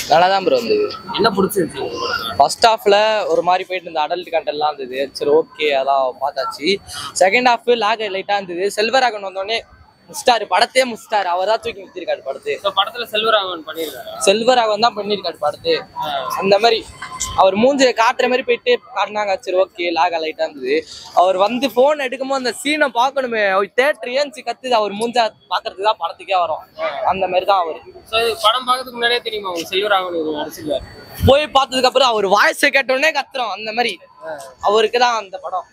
நல்லா தான் ப்ரோ இருந்தது என்ன பிடிச்சிருந்துச்சு உங்களுக்கு படத்துல? ஃபர்ஸ்ட் ஹாஃப்ல ஒரு மாதிரி போயிட்டு இருந்த அடல்ட் கண்டெல்லாம் இருந்தது சரி ஓகே அதான் பார்த்தாச்சு செகண்ட் ஹாஃப் லாக் லைட்டாக இருந்தது செல்வராகவன் வந்தோடனே முஸ்டாரு படத்தையே முஸ்டாரு அவர் தான் தூக்கி நிறுத்திருக்காரு படத்தை So, படத்துல செல்வராகவன் பண்ணியிருக்காரா செல்வராகவன் தான் பண்ணியிருக்காரு படத்தை அந்த மாதிரி அவர் மூஞ்சியை காட்டுற மாதிரி போயிட்டு காட்டினாங்க சரி ஓகே லாக லைட்டாக இருந்தது அவர் வந்து ஃபோன் எடுக்கும்போது அந்த சீனை பார்க்கணுமே தேட்டர் ஏன்ச்சு கத்துது அவர் மூஞ்சா பார்க்கறதுக்கு தான் படத்துக்கே வரும் அந்த மாதிரி தான் அவர் ஸோ படம் பார்க்கறதுக்கு முன்னாடியே தெரியுமா உங்களுக்கு செல்வராகவன் இது நடிச்சிருக்காரு போய் பார்த்ததுக்கு அப்புறம் அவர் வாய்ஸை கேட்டோடனே கத்துறோம் அந்த மாதிரி அவருக்கு தான் அந்த படம்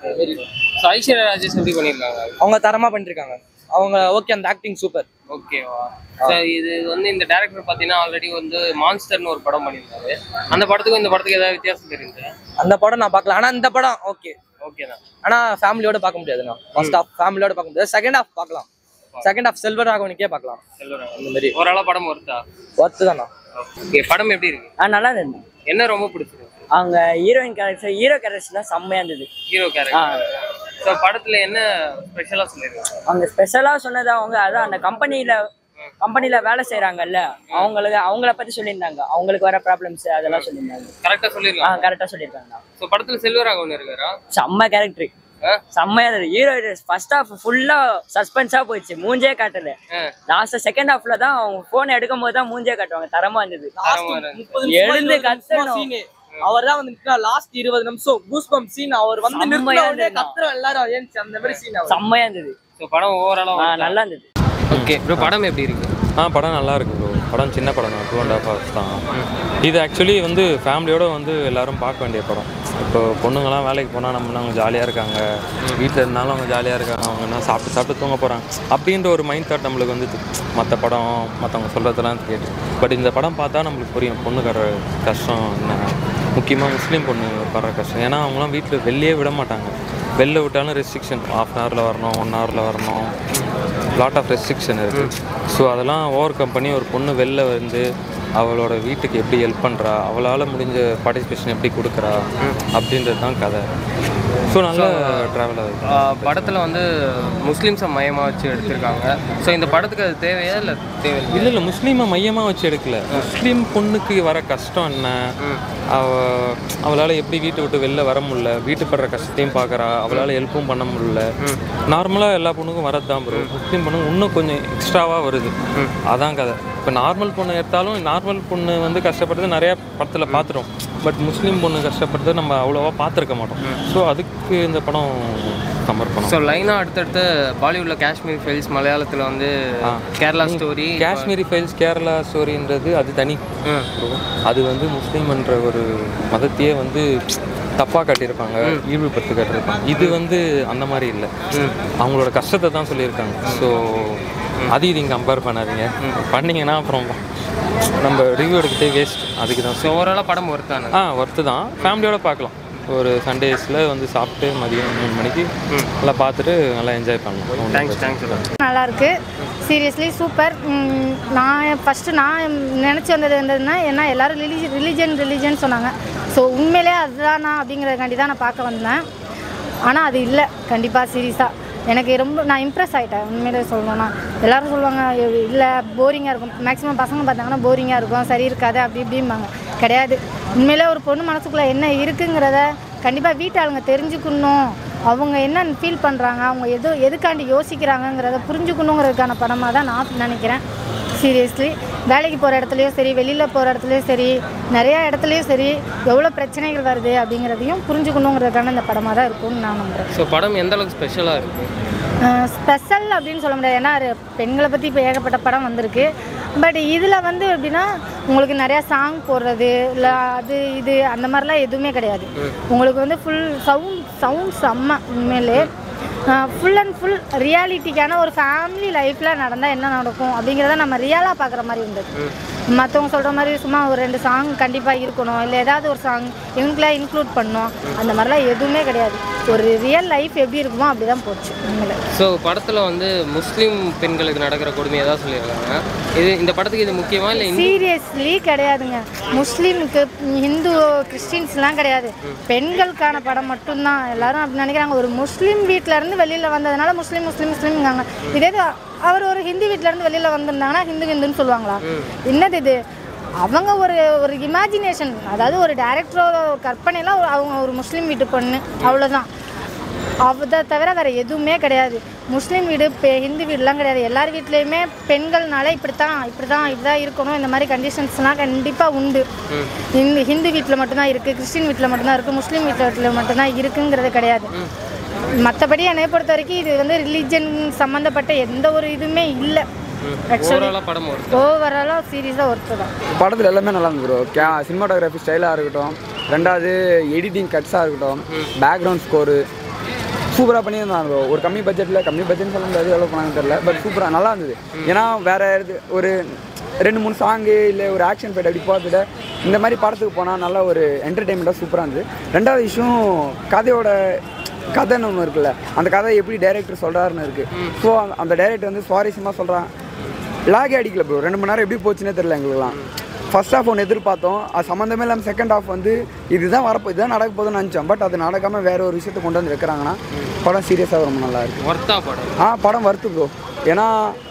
ஸோ ஐஸ்வர்யா ராஜேஷ் எப்படி பண்ணியிருக்காங்க அவங்க தரமா பண்ணிருக்காங்க அவங்க ஓகே அந்த ஆக்டிங் சூப்பர் ஓகேவா சார் இது வந்து இந்த டேரக்டர் பார்த்தீங்கன்னா ஆல்ரெடி வந்து மான்ஸ்டர்னு ஒரு படம் பண்ணியிருந்தாரு அந்த படத்துக்கும் இந்த படத்துக்கு ஏதாவது வித்தியாசம் தெரியுது அந்த படம் நான் பார்க்கல ஆனா இந்த படம் ஓகே ஓகே தான் ஆனா ஃபேமிலியோட பார்க்க முடியாதுண்ணா ஃபர்ஸ்ட் ஹாஃப் ஃபேமிலியோட பார்க்க முடியாது செகண்ட் ஹாஃப் பார்க்கலாம் செகண்ட் ஹாஃப் செல்வர் ராகவனுக்கே பார்க்கலாம் செல்வராகவன் அந்த மாதிரி ஓரளவு படம் வருதா ஒர்த்து தானா ஓகே படம் எப்படி இருக்கு ஆ நல்லா இருந்தது என்ன ரொம்ப பிடிச்சிருக்கு அவங்க ஹீரோயின் கேரக்டர் ஹீரோ கேரக்டர்ஸ்லாம் செம்மையா இருந்தது ஹீரோ கேரக்டர் ஸோ படத்துல என்ன ஸ்பெஷலா சொல்லியிருக்காங்க அவங்க ஸ்பெஷலா சொன்னது அவங்க அதான் அந்த கம்பெனில கம்பெனில வேலை செய்றாங்கல்ல அவங்களுக்கு அவங்கள பத்தி சொல்லியிருந்தாங்க அவங்களுக்கு வர ப்ராப்ளம்ஸ் அதெல்லாம் சொல்லியிருந்தாங்க கரெக்டா ஆ சொல்லிருக்காங்க கரெக்டா சொல்லியிருக்காங்க ஸோ படத்துல செல்வராகவன் இருக்காரா செம்ம கேரக்டர் ஆ? செம்மையா இருந்தது ஹீரோ ஃபர்ஸ்ட் ஹாஃப் ஃபுல்லா சஸ்பென்ஸா போயிடுச்சு மூஞ்சே காட்டல ஆ. லாஸ்ட் செகண்ட் ஹாஃப்ல தான் அவங்க போன் எடுக்கும் போது தான் மூஞ்சே காட்டுவாங்க தரமா இருந்தது தரமா இருந்துச்சு. முப்பது எழுந்து கத்தணும். சீனு அவர் தான் வந்து லாஸ்ட் இருபது நிமிஷம் கூஸ் பம்ப் சீன் அவர் வந்து செம்மையா நிறுத்தின உடனே இருந்ததுண்ணா. கத்துறோம் எல்லாரும் ஏன்ச்சு அந்த மாதிரி சீன் அவர் செம்மையா இருந்தது ஸோ படம் ஆ, ஓவராலாக நல்லா இருந்தது ஓகே ப்ரோ படம் எப்படி இருக்கு ஆ படம் நல்லா இருக்கு ப்ரோ படம் சின்ன படம் தான் டூ அண்ட் ஹாஃப் ஹவர்ஸ் தான் இது ஆக்சுவலி வந்து ஃபேமிலியோட வந்து எல்லாரும் பார்க்க வேண்டிய படம் இப்போ பொண்ணுங்கலாம் வேலைக்கு போனால் நம்ம அவங்க ஜாலியாக இருக்காங்க வீட்டில் இருந்தாலும் அவங்க ஜாலியாக இருக்காங்க அவங்க என்ன சாப்பிட்டு சாப்பிட்டு தூங்க போகிறாங்க அப்படின்ற ஒரு மைண்ட் தாட் நம்மளுக்கு வந்து மற்ற படம் மற்றவங்க சொல்கிறதெல்லாம் கேட்டு பட் இந்த படம் பார்த்தா நம்மளுக்கு புரியும் பொண்ணுக்கார கஷ்டம் என்ன முக்கியமாக முஸ்லீம் பொண்ணு படுற கஷ்டம் ஏன்னா அவங்களாம் வீட்டில் வெளியே விட மாட்டாங்க வெளில விட்டாலும் ரெஸ்ட்ரிக்ஷன் ஆஃப் அன் ஹவரில் வரணும் ஒன் ஹவரில் வரணும் லாட் ஆஃப் ரெஸ்ட்ரிக்ஷன் இருக்குது ஸோ அதெல்லாம் ஓவர் கம் பண்ணி ஒரு பொண்ணு வெளில வந்து அவளோட வீட்டுக்கு எப்படி ஹெல்ப் பண்ணுறா அவளால் முடிஞ்ச பார்ட்டிசிபேஷன் எப்படி கொடுக்குறா அப்படின்றது தான் கதை ஸோ நல்ல ட்ராவல் ஆகுது படத்தில் வந்து முஸ்லீம்ஸை மையமாக வச்சு எடுத்திருக்காங்க ஸோ இந்த படத்துக்கு அது தேவையா இல்லை தேவையில்லை இல்லை இல்லை முஸ்லீமை மையமாக வச்சு எடுக்கல முஸ்லீம் பொண்ணுக்கு வர கஷ்டம் என்ன அவ அவளால் எப்படி வீட்டை விட்டு வெளில வர முடியல வீட்டு படுற கஷ்டத்தையும் பார்க்குறா அவளால் ஹெல்ப்பும் பண்ண முடியல நார்மலாக எல்லா பொண்ணுக்கும் வரது தான் ப்ரோ முஸ்லீம் பொண்ணு இன்னும் கொஞ்சம் எக்ஸ்ட்ராவாக வருது அதான் கதை இப்போ நார்மல் பொண்ணு எடுத்தாலும் நார்மல் பொண்ணு வந்து கஷ்டப்படுறது நிறையா படத்தில் பார்த்துட்டோம் பட் முஸ்லீம் பொண்ணு கஷ்டப்படுறது நம்ம அவ்வளோவா பார்த்துருக்க மாட்டோம் ஸோ அதுக்கு இந்த படம் சமர்ப்பணம் ஸோ லைனாக அடுத்தடுத்து பாலிவுட்டில் காஷ்மீர் ஃபைல்ஸ் மலையாளத்தில் வந்து கேரளா ஸ்டோரி காஷ்மீரி ஃபைல்ஸ் கேரளா ஸ்டோரின்றது அது தனி bro. அது வந்து முஸ்லீம்ன்ற ஒரு மதத்தையே வந்து தப்பாக காட்டியிருப்பாங்க ஈழ்வுபடுத்தி காட்டியிருப்பாங்க இது வந்து அந்த மாதிரி இல்லை அவங்களோட கஷ்டத்தை தான் சொல்லியிருக்காங்க ஸோ அது இது இங்கே கம்பேர் பண்ணாதீங்க பண்ணீங்கன்னா அப்புறம் நம்ம ரிவ்யூ எடுக்கிட்டே வேஸ்ட் அதுக்கு தான் ஸோ ஓவராலாக படம் ஒருத்தானு ஆ ஒர்த்து தான் ஃபேமிலியோட பார்க்கலாம் ஒரு சண்டேஸில் வந்து சாப்பிட்டு மதியம் மூணு மணிக்கு நல்லா பார்த்துட்டு நல்லா என்ஜாய் பண்ணலாம் தேங்க்ஸ் தேங்க்ஸ் நல்லா இருக்கு சீரியஸ்லி சூப்பர் நான் ஃபஸ்ட்டு நான் நினச்சி வந்தது என்னதுன்னா என்ன எல்லாரும் ரிலீஜி ரிலிஜன் ரிலிஜன் சொன்னாங்க ஸோ உண்மையிலே அதுதானா அப்படிங்கிறதுக்காண்டி தான் நான் பார்க்க வந்தேன் ஆனால் அது இல்லை கண்டிப்பாக சீரியஸாக எனக்கு ரொம்ப நான் இம்ப்ரெஸ் ஆகிட்டேன் உண்மையிலே சொல்லணும்னா எல்லாரும் சொல்லுவாங்க இல்லை போரிங்காக இருக்கும் மேக்ஸிமம் பசங்க பார்த்தாங்கன்னா போரிங்காக இருக்கும் சரி இருக்காது அப்படி இப்படிம்பாங்க கிடையாது உண்மையிலே ஒரு பொண்ணு மனசுக்குள்ளே என்ன இருக்குங்கிறத கண்டிப்பாக வீட்டாளுங்க தெரிஞ்சுக்கணும் அவங்க என்ன ஃபீல் பண்ணுறாங்க அவங்க எது எதுக்காண்டி யோசிக்கிறாங்கங்கிறத புரிஞ்சுக்கணுங்கிறதுக்கான படமாக தான் நான் நினைக்கிறேன் சீரியஸ்லி வேலைக்கு போகிற இடத்துலையும் சரி வெளியில் போகிற இடத்துலையும் சரி நிறையா இடத்துலையும் சரி எவ்வளோ பிரச்சனைகள் வருது அப்படிங்கிறதையும் புரிஞ்சுக்கணுங்கிறதுக்கான இந்த படமாக தான் இருக்கும்னு நான் நம்புகிறேன் ஸோ படம் எந்த அளவுக்கு ஸ்பெஷலாக இருக்கு ஸ்பெஷல் அப்படின்னு சொல்ல முடியாது ஏன்னா அது பெண்களை பற்றி இப்போ ஏகப்பட்ட படம் வந்திருக்கு பட் இதில் வந்து எப்படின்னா உங்களுக்கு நிறையா சாங் போடுறது இல்லை அது இது அந்த மாதிரிலாம் எதுவுமே கிடையாது உங்களுக்கு வந்து ஃபுல் சவுண்ட் சவுண்ட் செம்ம உண்மையிலே ஃபுல் அண்ட் ஃபுல் ரியாலிட்டிக்கான ஒரு ஃபேமிலி லைஃப்பில் நடந்தால் என்ன நடக்கும் அப்படிங்கிறத நம்ம ரியலாக பார்க்குற மாதிரி இருந்தது மற்றவங்க சொல்கிற மாதிரி சும்மா ஒரு ரெண்டு சாங் கண்டிப்பாக இருக்கணும் இல்லை ஏதாவது ஒரு சாங் இவங்களே இன்க்ளூட் பண்ணணும் அந்த மாதிரிலாம் எதுவுமே கிடையாது ஒரு ரியல் லைஃப் எப்படி இருக்குமோ அப்படி தான் போச்சு உண்மையில ஸோ படத்தில் வந்து முஸ்லீம் பெண்களுக்கு நடக்கிற கொடுமையை தான் சொல்லியிருக்காங்க இது இந்த படத்துக்கு இது முக்கியமா இல்லை சீரியஸ்லி கிடையாதுங்க முஸ்லீமுக்கு ஹிந்து கிறிஸ்டின்ஸ்லாம் கிடையாது பெண்களுக்கான படம் மட்டும்தான் எல்லாரும் அப்படி நினைக்கிறாங்க ஒரு முஸ்லீம் வீட்ல இருந்து வெளியில வந்ததுனால முஸ்லீம் முஸ்லீம் முஸ்லீம்ங்காங்க இதே இது அவர் ஒரு ஹிந்தி வீட்ல இருந்து வெளியில வந்திருந்தாங்கன்னா ஹிந்து ஹிந்துன்னு சொல்லுவாங்களா என்னது இது அவங்க ஒரு ஒரு இமேஜினேஷன் அதாவது ஒரு டேரக்டரோட கற்பனையில் ஒரு- அவங்க ஒரு முஸ்லீம் வீட்டு பொண்ணு அவ்வளோதான் அதை தவிர வேறு எதுவுமே கிடையாது முஸ்லீம் வீடு இப்போ ஹிந்து வீடுலாம் கிடையாது எல்லார் வீட்லேயுமே பெண்கள்னால இப்படி தான் இப்படி தான் இப்படிதான் இருக்கணும் இந்த மாதிரி கண்டிஷன்ஸ்லாம் கண்டிப்பாக உண்டு ஹிந்து ஹிந்து வீட்டில் மட்டும்தான் இருக்குது கிறிஸ்டின் வீட்டில் மட்டும்தான் இருக்குது முஸ்லீம் வீட்டில் மட்டும்தான் இருக்குங்கிறது கிடையாது மற்றபடி என்னை பொறுத்த வரைக்கும் இது வந்து ரிலீஜன் சம்மந்தப்பட்ட எந்த ஒரு இதுவுமே இல்லை ஆக்சுவலி ஓவராலாக படம் வரும் ஓவராலாக சீரியஸாக ஒர்த்து தான் படத்தில் எல்லாமே நல்லா இருந்தது ப்ரோ கே சினிமாட்டோகிராஃபி ஸ்டைலாக இருக்கட்டும் ரெண்டாவது எடிட்டிங் கட்ஸாக இருக்கட்டும் பேக்ரவுண்ட் ஸ்கோரு சூப்பராக பண்ணியிருந்தாங்க ப்ரோ ஒரு கம்மி பட்ஜெட்டில் கம்மி பட்ஜெட்னு சொல்ல முடியாது எவ்வளோ பண்ணாங்கன்னு தெரியல பட் சூப்பராக நல்லா இருந்தது ஏன்னா வேறு இது ஒரு ரெண்டு மூணு சாங்கு இல்லை ஒரு ஆக்ஷன் ஃபைட் அப்படி போகிறத இந்த மாதிரி படத்துக்கு போனால் நல்ல ஒரு என்டர்டெயின்மெண்ட்டாக சூப்பராக இருந்தது ரெண்டாவது விஷயம் கதையோட கதைன்னு ஒன்று இருக்குல்ல அந்த கதை எப்படி டைரக்டர் சொல்கிறாருன்னு இருக்குது ஸோ அந்த டைரக்டர் வந்து சுவாரஸ்யமாக சொல்கிறான் லாகே அடிக்கல ப்ரோ ரெண்டு மணி நேரம் எப்படி போச்சுன்னே தெரியல எங்களுக்குலாம் ஃபர்ஸ்ட் ஹாஃப் ஒன்று எதிர்பார்த்தோம் அது சம்மந்தமே இல்லாமல் செகண்ட் ஹாஃப் வந்து இதுதான் வரப்போ இதுதான் நடக்க போகுதுன்னு நினச்சோம் பட் அது நடக்காமல் வேற ஒரு விஷயத்தை கொண்டு வந்து வைக்கிறாங்கன்னா படம் சீரியஸாக ரொம்ப நல்லா இருக்கு ஒர்த்தா படம் ஆ படம் வருத்து ப்ரோ ஏன்னா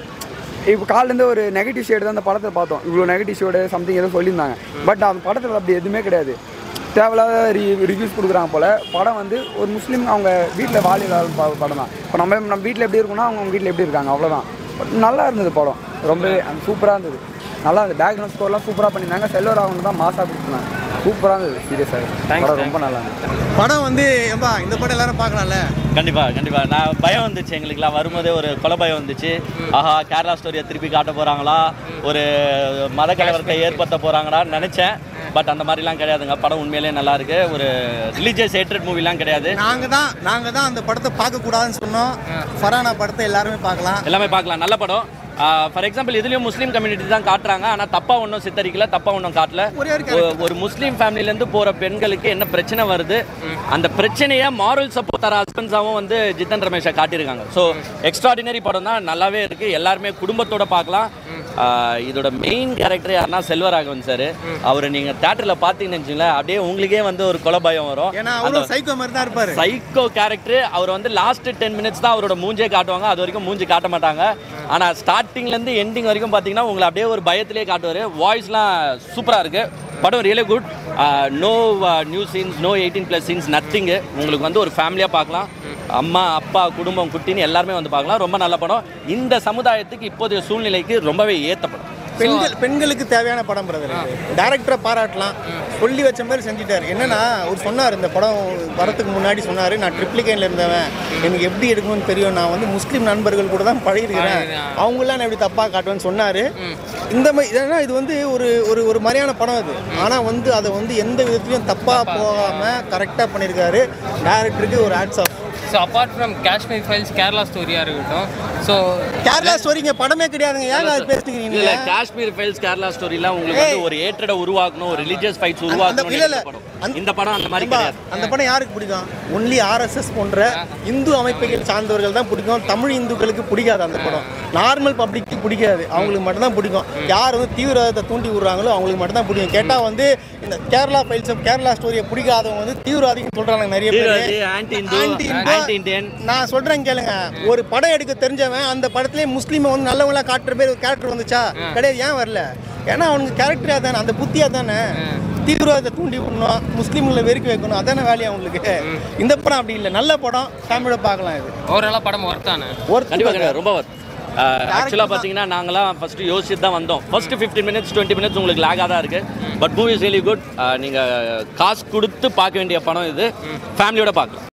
இப்போ காலிலேருந்து ஒரு நெகட்டிவ் ஷேடு தான் அந்த படத்தை பார்த்தோம் இவ்வளோ நெகட்டிவ் ஷேடு சம்திங் ஏதோ சொல்லியிருந்தாங்க பட் அந்த படத்தில் அப்படி எதுவுமே கிடையாது தேவையில்லாத ரி ரிவ்யூஸ் கொடுக்குறாங்க போல் படம் வந்து ஒரு முஸ்லீம் அவங்க வீட்டில் வாலிப படம் தான் இப்போ நம்ம நம்ம வீட்டில் எப்படி இருக்குன்னா அவங்க வீட்டில் எப்படி இருக்காங்க அவ்வளோதான் But நல்லா இருந்தது படம் ரொம்பவே சூப்பராக இருந்தது நல்லா இருந்தது பேக்ரவுண்ட் ஸ்கோர்லாம் சூப்பராக பண்ணியிருந்தாங்க செல்வர் அவங்க தான் மாசாக கொடுத்துருந்தாங்க சூப்பராக இருந்தது சீரியஸாக படம் ரொம்ப நல்லா இருந்தது படம் வந்து ஏம்பா இந்த படம் எல்லாரும் பார்க்கலாம்ல கண்டிப்பா கண்டிப்பா நான் பயம் வந்துச்சு எங்களுக்குலாம் வரும்போதே ஒரு கொலை பயம் வந்துச்சு ஆஹா கேரளா ஸ்டோரியை திருப்பி காட்ட போறாங்களா ஒரு மத கலவரத்தை ஏற்படுத்த போறாங்களான்னு நினைச்சேன் பட் அந்த மாதிரிலாம் கிடையாதுங்க படம் உண்மையிலேயே நல்லா இருக்கு ஒரு ரிலீஜியஸ் ஹேட்ரட் மூவிலாம் கிடையாது நாங்க தான் நாங்க தான் அந்த படத்தை பார்க்க கூடாதுன்னு சொன்னோம் ஃபரானா படத்தை எல்லாருமே பார்க்கலாம் எல்லாமே பார்க்கலாம் நல்ல படம் ஃபார் எக்ஸாம்பிள் இதுலயும் முஸ்லீம் கம்யூனிட்டி தான் காட்டுறாங்க ஆனா தப்பா ஒன்றும் சித்தரிக்கல தப்பா ஒன்றும் காட்டல ஒரே ஒரு ஒரு- ஒரு முஸ்லீம் ஃபேமிலில இருந்து போற பெண்களுக்கு என்ன பிரச்சனை வருது அந்த பிரச்சனையை மாரல் சப்போர்ட் தர ஹஸ்பண்ட்ஸாவும் வந்து ஜித்தன் ரமேஷை காட்டியிருக்காங்க ஸோ எக்ஸ்ட்ராடினரி படம் தான் நல்லாவே இருக்கு எல்லாருமே குடும்பத்தோட பார்க்கலாம் ஆஹ் இதோட மெயின் கேரக்டர் யாருன்னா செல்வராகவன் சார் அவரை நீங்க தேட்டர்ல பார்த்தீங்கன்னு வச்சுங்களேன் அப்படியே உங்களுக்கே வந்து ஒரு கொலை பயம் வரும் ஏன்னா அந்த அவரும் சைக்கோ மாதிரி தான் இருப்பாரு சைக்கோ கேரக்டர் அவர் வந்து லாஸ்ட் டென் மினிட்ஸ் தான் அவரோட மூஞ்சே காட்டுவாங்க அது வரைக்கும் மூஞ்சி காட்ட மாட்டாங்க ஆனால் ஸ்டார்டிங்லேருந்து எண்டிங் வரைக்கும் பார்த்தீங்கன்னா உங்களை அப்படியே ஒரு பயத்திலே காட்டுவார் வாய்ஸ்லாம் சூப்பராக இருக்கு படம் really good no new scenes no eighteen plus scenes nothing உங்களுக்கு வந்து ஒரு ஃபேமிலியாக பார்க்கலாம் அம்மா அப்பா குடும்பம் குட்டின்னு எல்லாருமே வந்து பார்க்கலாம் ரொம்ப நல்ல படம் இந்த சமுதாயத்துக்கு இப்போதைய சூழ்நிலைக்கு ரொம்பவே ஏற்ற படம் பெண்கள் பெண்களுக்கு தேவையான படம் பிரதர் டேரக்டரை பாராட்டலாம் சொல்லி வச்ச மாதிரி செஞ்சுட்டாரு என்னன்னா அவர் சொன்னார் இந்த படம் வரதுக்கு முன்னாடி சொன்னார் நான் ட்ரிப்ளிகேனில் இருந்தவன் எனக்கு எப்படி எடுக்கணும்னு தெரியும் நான் வந்து முஸ்லீம் நண்பர்கள் கூட தான் பழகிருக்கிறேன் அவங்களாம் நான் எப்படி தப்பாக காட்டுவேன்னு சொன்னார் இந்த மாதிரி ஏன்னா இது வந்து ஒரு ஒரு ஒரு மாதிரியான படம் அது ஆனால் வந்து அதை வந்து எந்த விதத்துலையும் தப்பாக போகாமல் கரெக்டாக பண்ணியிருக்காரு டேரக்டருக்கு ஒரு hats off so apart from Kashmir files Kerala ஸ்டோரியாக இருக்கட்டும் ஸோ கேரளா ஸ்டோரிங்க படமே கிடையாதுங்க ஏங்க அது பேசுறீங்க இல்ல காஷ்மீர் ஃபைல்ஸ் கேரளா ஸ்டோரிலாம் உங்களுக்கு வந்து ஒரு ஏற்றட உருவாக்கணும் ஒரு ரிலீஜியஸ் ஃபைட்ஸ் உருவாக்கணும் இல்ல, இல்ல. இந்த படம் அந்த- இந்த படம் அந்த மாதிரி நண்பா, கிடையாது அந்த படம் யாருக்கு பிடிக்கும் ஒன்லி ஆர்எஸ்எஸ் போன்ற இந்து அமைப்புகள் சார்ந்தவர்கள் தான் பிடிக்கும் தமிழ் இந்துக்களுக்கு பிடிக்காது அந்த படம் நார்மல் பப்ளிக்கு பிடிக்காது அவங்களுக்கு மட்டும்தான் பிடிக்கும் யார் வந்து தீவிரவாதத்தை தூண்டி விடுறாங்களோ அவங்களுக்கு மட்டும்தான் பிடிக்கும் கேட்டால் வந்து இந்த கேரளா ஃபைல்ஸ் கேரளா ஸ்டோரியை பிடிக்காதவங்க வந்து தீவிரவாதின்னு சொல்றாங்க நிறைய தீவிரவாதி, பேர் anti Hindu, Anti-Hindu. anti Indian. நான் சொல்றேன் கேளுங்க ஒரு படம் எடுக்க தெரிஞ்சவன் அந்த படத்திலே முஸ்லீமை வந்து நல்லவங்களா காட்டுற பேர் ஒரு கேரக்டர் வந்துச்சா கிடையாது ஏன் வரல ஏன்னா அவனுக்கு கேரக்டரா தானே அந்த புத்தியா தானே தீவிரவாதத்தை தூண்டி விடணும் முஸ்லீம்களை வெறுக்க வைக்கணும் அதானே வேலையா அவங்களுக்கு இந்த படம் அப்படி இல்லை நல்ல படம் ஃபேமிலியோட பார்க்கலாம் இது ஓவராலாக படம் ஒர்த்தானே ஒரு கண்டிப்பா கண்டிப்பா ரொம்ப ஆக்சுவலாக பார்த்தீங்கன்னா நாங்களாம் ஃபர்ஸ்ட் யோசிச்சு தான் வந்தோம் first fifteen minutes twenty minutes உங்களுக்கு லேகாக தான் இருக்கு but movie is really good நீங்கள் காசு கொடுத்து பார்க்க வேண்டிய படம் இது ஃபேமிலியோட பார்க்கலாம்